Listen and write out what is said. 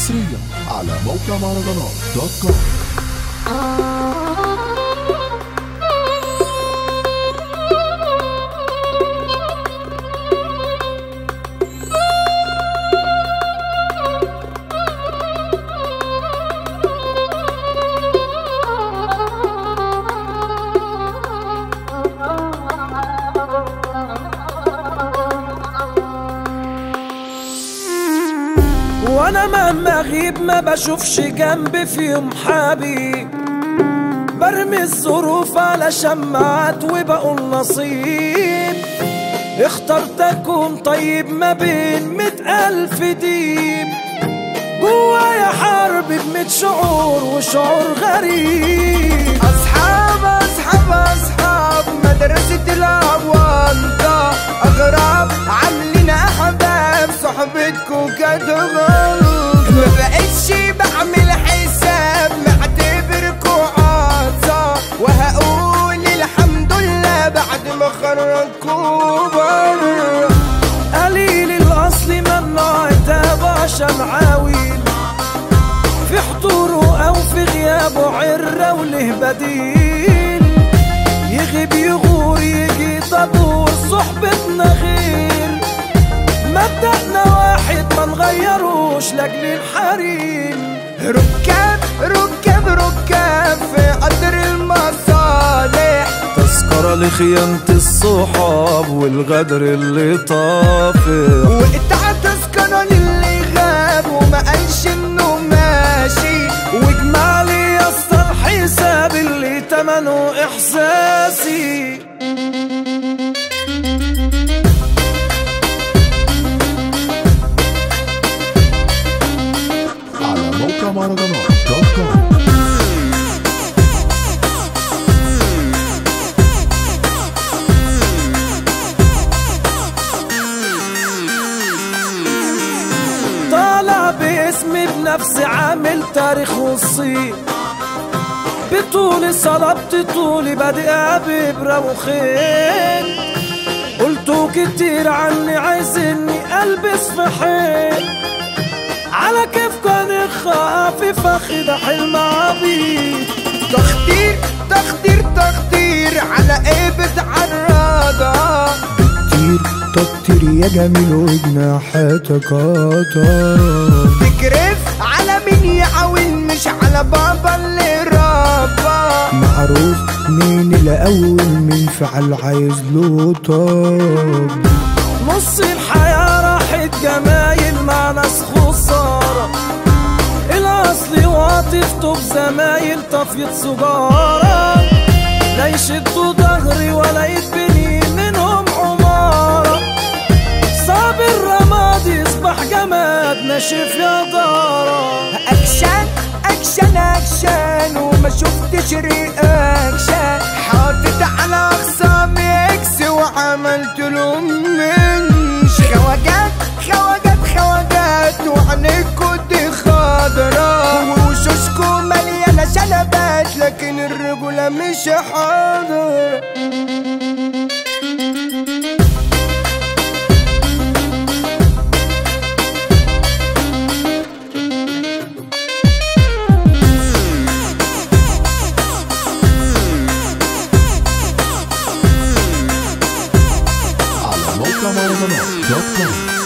حصريا على موقع مهرجانات دوت كوم وانا مهما اغيب ما بشوفش جنبي فيهم حبيب برمي الظروف على شماعات وبقول نصيب اخترت اكون طيب ما بين مئة الف ديب جوايا حرب بميت شعور وشعور غريب أصحاب أصحاب أصحاب مدرسة الأونطة أغراب عاملين أحباب صحبتكوا كانت غلط ما بقتش بعمل حساب معتبركوا عطا وهقول الحمد لله بعد ما خرجكوا بره قليل الاصل ممنوع عتاب عشان عاويل في حضوره او في غيابه عرة وله بديل يغيب يغور يجي طابور صحبتنا غير مبدأنا واحد ما نغيروش لاجل الحريم ركاب ركاب ركاب في قدر المصالح تذكرة لخيانة الصحاب والغدر اللي طافح وقطع تذكرة للي غاب وما قالش انه ماشي واجمع لي يا اسطى الحساب اللي تمنه احساسي على موقع مهرجانات دوت كوم طالع باسمي بنفسي عامل تاريخ وصيب بطولي صلبت طولي بادئ بإبرة وخيل قلتوا كتير عني عايزيني البس في حيل على كيف كان خافي فخد حلم عبيد تخدير تخدير تخدير على ايه بتعرضها كتير تكتير يا جميل وجناحاتك قطر تكرف على مين يعاون مش على بابا اللي ربى معروف مين الأول مين فعل عايز له طب نص الحياة راحت جمايل مع ناس خسارة الأصل واطفته بزمايل طفيت سجارة لا يشدوا ظهري ولا يتبني منهم عمارة صعب الرماد يصبح جماد ناشف يا دارة اكشن اكشن اكشن وما شفتش رياكشن حاطط على خصامي اكس وعملت لهم منش خواجات خواجات خواجات وعينيكوا دي خضرا ووشوشكوا مليانة شنبات لكن الرجولة مش حاضر على موقع مهرجانات دوت كوم